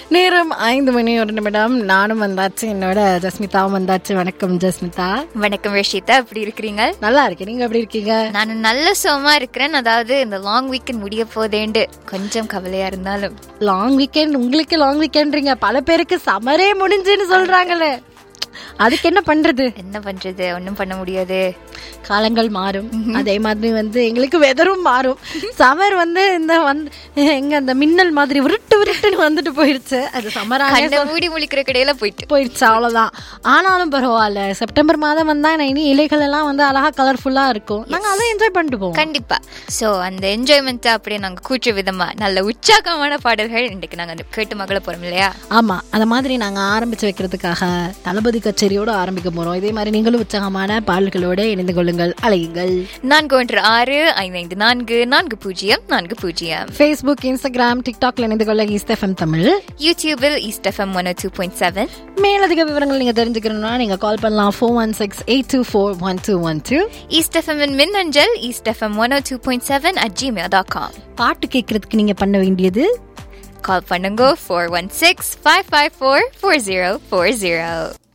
நேரம் ஐந்து மணி ஒரு நிமிடம் நானும் வந்தாச்சு என்னோட ஜஸ்மிதாவும் வந்தாச்சு வணக்கம் ஜஸ்மிதா வணக்கம் ரஷிதா எப்படி இருக்கிறீங்க நல்லா இருக்கேன் நீங்க எப்படி இருக்கீங்க நான் நல்ல சுகமா இருக்கிறேன் அதாவது இந்த லாங் வீக்கெண்ட் முடிய போதேண்டு கொஞ்சம் கவலையா இருந்தாலும் லாங் வீக்கெண்ட் உங்களுக்கு லாங் வீக்கெண்ட்றீங்க பல பேருக்கு சமரே முடிஞ்சுன்னு சொல்றாங்களே அதுக்கு என்ன பண்றது என்ன பண்றது ஒன்றும் பண்ண முடியாது காலங்கள் மாறும் அதே மாதிரி வந்து எங்களுக்கு வெதரும் மாறும் சமர் வந்து இந்த வந்து எங்க அந்த மின்னல் மாதிரி விருட்டு விருட்டுன்னு வந்துட்டு போயிருச்சு அது சமராக கண்ணை மூடி முழிக்கிற கடையில போயிட்டு போயிடுச்சு அவ்வளவுதான் ஆனாலும் பரவாயில்ல செப்டம்பர் மாதம் வந்தா நான் இனி இலைகள் எல்லாம் வந்து அழகா கலர்ஃபுல்லா இருக்கும் நாங்க அதை என்ஜாய் பண்ணிட்டு போவோம் கண்டிப்பா சோ அந்த என்ஜாய்மெண்ட் அப்படியே நாங்க கூற்று விதமா நல்ல உற்சாகமான பாடல்கள் இன்றைக்கு நாங்க அந்த கேட்டு மகள போறோம் இல்லையா ஆமா அந்த மாதிரி நாங்க ஆரம்பிச்சு வைக்கிறதுக்காக தளபதி கச்சேரியோட ஆரம்பிக்க போறோம் இதே மாதிரி நீங்களும் உற்சாகமான பாடல்களோட இணைந்து கொள்ளுங்கள் அலையுங்கள் நான்கு ஒன்று ஆறு ஐந்து ஐந்து நான்கு நான்கு பூஜ்ஜியம் நான்கு பூஜ்ஜியம் ஃபேஸ்புக் இன்ஸ்டாகிராம் டிக்டாக்ல இணைந்து கொள்ள ஈஸ்ட் எஃப்எம் தமிழ் யூடியூபில் East FM one two point seven மேலதிக விவரங்கள் நீங்க தெரிஞ்சுக்கணும்னா நீங்க கால் பண்ணலாம் four one six eight two four one two one two East FM மின்னஞ்சல் East FM one two point seven at Gmail dot com பாட்டு கேட்கறதுக்கு நீங்க பண்ண வேண்டியது கால் பண்ணுங்க four one six five five four four zero four zero